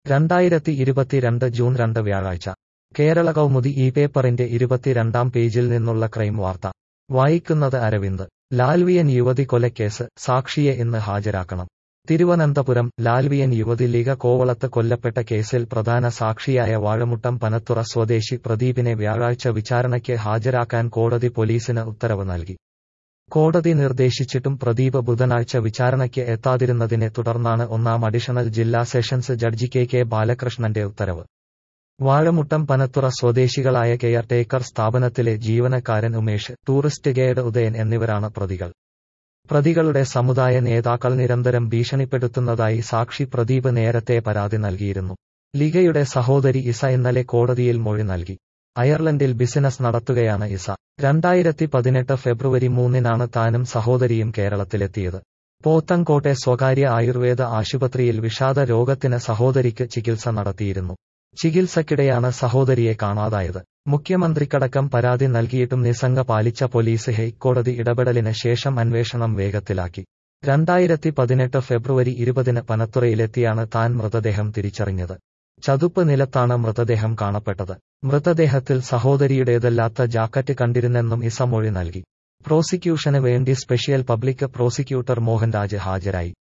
രണ്ടായിരത്തി ഇരുപത്തിരണ്ട് ജൂൺ രണ്ട് വ്യാഴാഴ്ച കേരള കൗമുദി ഈ പേപ്പറിന്റെ ഇരുപത്തിരണ്ടാം പേജിൽ നിന്നുള്ള ക്രൈം വാർത്ത വായിക്കുന്നത് അരവിന്ദ് ലാൽവിയൻ യുവതി കൊലക്കേസ് സാക്ഷിയെ ഇന്ന് ഹാജരാക്കണം തിരുവനന്തപുരം ലാൽവിയൻ യുവതി ലീഗ കോവളത്ത് കൊല്ലപ്പെട്ട കേസിൽ പ്രധാന സാക്ഷിയായ വാഴമുട്ടം പനത്തുറ സ്വദേശി പ്രദീപിനെ വ്യാഴാഴ്ച വിചാരണയ്ക്ക് ഹാജരാക്കാൻ കോടതി പോലീസിന് ഉത്തരവ് നൽകി കോടതി നിർദ്ദേശിച്ചിട്ടും പ്രദീപ് ബുധനാഴ്ച വിചാരണയ്ക്ക് എത്താതിരുന്നതിനെ തുടർന്നാണ് ഒന്നാം അഡീഷണൽ ജില്ലാ സെഷൻസ് ജഡ്ജി കെ കെ ബാലകൃഷ്ണന്റെ ഉത്തരവ് വാഴമുട്ടം പനത്തുറ സ്വദേശികളായ കെയർ ടേക്കർ സ്ഥാപനത്തിലെ ജീവനക്കാരൻ ഉമേഷ് ടൂറിസ്റ്റ് ഗൈഡ് ഉദയൻ എന്നിവരാണ് പ്രതികൾ പ്രതികളുടെ സമുദായ നേതാക്കൾ നിരന്തരം ഭീഷണിപ്പെടുത്തുന്നതായി സാക്ഷി പ്രദീപ് നേരത്തെ പരാതി നൽകിയിരുന്നു ലീഗയുടെ സഹോദരി ഇസ ഇന്നലെ കോടതിയിൽ മൊഴി നൽകി അയർലൻഡിൽ ബിസിനസ് നടത്തുകയാണ് ഇസ രണ്ടായിരത്തി പതിനെട്ട് ഫെബ്രുവരി മൂന്നിനാണ് താനും സഹോദരിയും കേരളത്തിലെത്തിയത് പോത്തൻകോട്ടെ സ്വകാര്യ ആയുർവേദ ആശുപത്രിയിൽ വിഷാദ രോഗത്തിന് സഹോദരിക്ക് ചികിത്സ നടത്തിയിരുന്നു ചികിത്സക്കിടെയാണ് സഹോദരിയെ കാണാതായത് മുഖ്യമന്ത്രിക്കടക്കം പരാതി നൽകിയിട്ടും നിസ്സംഗ പാലിച്ച പോലീസ് ഹൈക്കോടതി ഇടപെടലിന് ശേഷം അന്വേഷണം വേഗത്തിലാക്കി രണ്ടായിരത്തി പതിനെട്ട് ഫെബ്രുവരി ഇരുപതിന് പനത്തുറയിലെത്തിയാണ് താൻ മൃതദേഹം തിരിച്ചറിഞ്ഞത് ചതുപ്പ് നിലത്താണ് മൃതദേഹം കാണപ്പെട്ടത് മൃതദേഹത്തിൽ സഹോദരിയുടേതല്ലാത്ത ജാക്കറ്റ് കണ്ടിരുന്നെന്നും ഇസ മൊഴി നൽകി പ്രോസിക്യൂഷന് വേണ്ടി സ്പെഷ്യൽ പബ്ലിക് പ്രോസിക്യൂട്ടർ മോഹൻരാജ് ഹാജരായി